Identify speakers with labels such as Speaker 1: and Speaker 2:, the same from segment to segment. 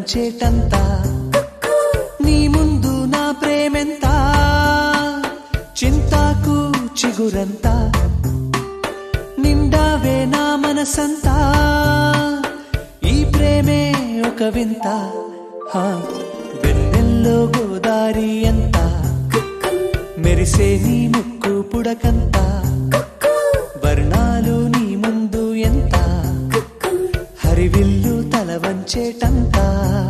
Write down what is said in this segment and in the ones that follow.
Speaker 1: వంచేటంత నీ ముందు నా ప్రేమెంత చింతాకు చిగురంతా నిండావే నా మనసంతా ఈ ప్రేమే ఒక వింత హా, వెన్నెల్లో గోదారి ఎంత మెరిసే నీ ముక్కు పుడకంత వర్ణాలు నీ ముందు ఎంత హరివిల్లు తల వంచేటంతా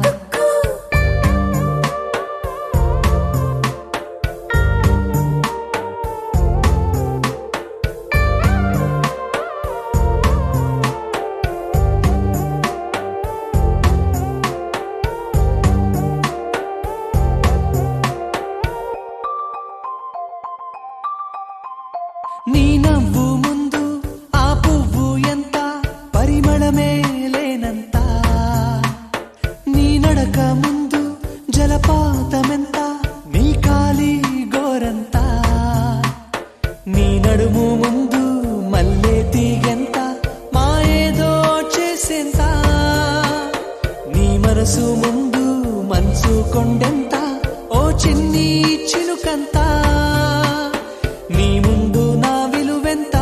Speaker 1: నీ నవ్వు ముందు ఆ పువ్వు ఎంత పరిమళమే లేనంత నీ నడక ముందు జలపాతమెంత నీ కాలి గోరంత నీ నడుము ముందు మల్లె తీగెంత మాయేదో చేసేంత నీ మనసు ముందు మనసు కొండెంత ఓ చిన్ని చిలుకంత నీ ముందు నా విలువెంత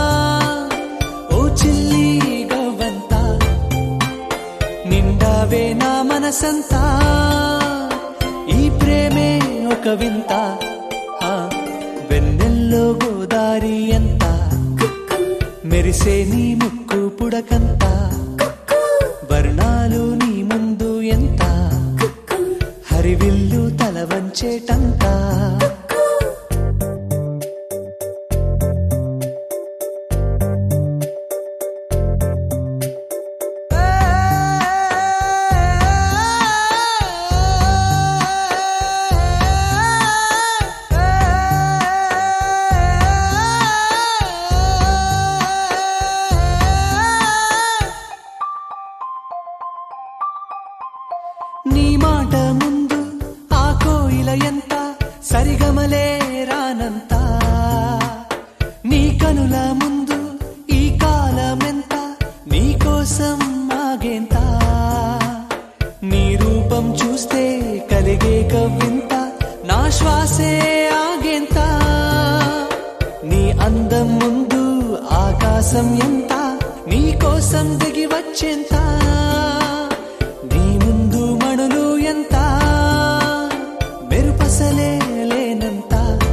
Speaker 1: ఓ చిల్లి గవ్వంత నిండావే నా మనసంతా ఈ ప్రేమే ఒక వింత ఆ, వెన్నెల్లో గోదారి ఎంత మెరిసే నీ ముక్కు పుడకంత వర్ణాలు నీ ముందు ఎంత హరివిల్లు తల వంచేటంతా నీ మాట ముందు ఆ కోయిల ఎంత సరిగమలే రానంత నీ కనుల ముందు ఈ కాలమెంత నీ కోసం ఆగేంత నీ రూపం చూస్తే కలిగే కవ్వింత నా శ్వాసే ఆగేంత నీ అందం ముందు ఆకాశం ఎంత నీ కోసం దిగి వచ్చేంత నీ ముందు మణులు ఎంత మెరుపసలే లేనంత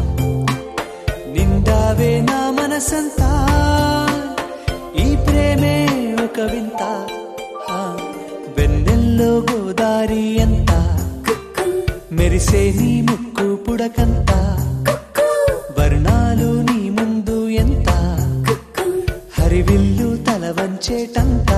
Speaker 1: నిండావే నా మనసంతా ఈ ప్రేమే ఒక వింత ఆ, వెన్నెల్లో గోదారి ఎంత మెరిసే నీ ముక్కు పుడకంత వర్ణాలు నీ ముందు ఎంత హరివిల్లు తల వంచేటంత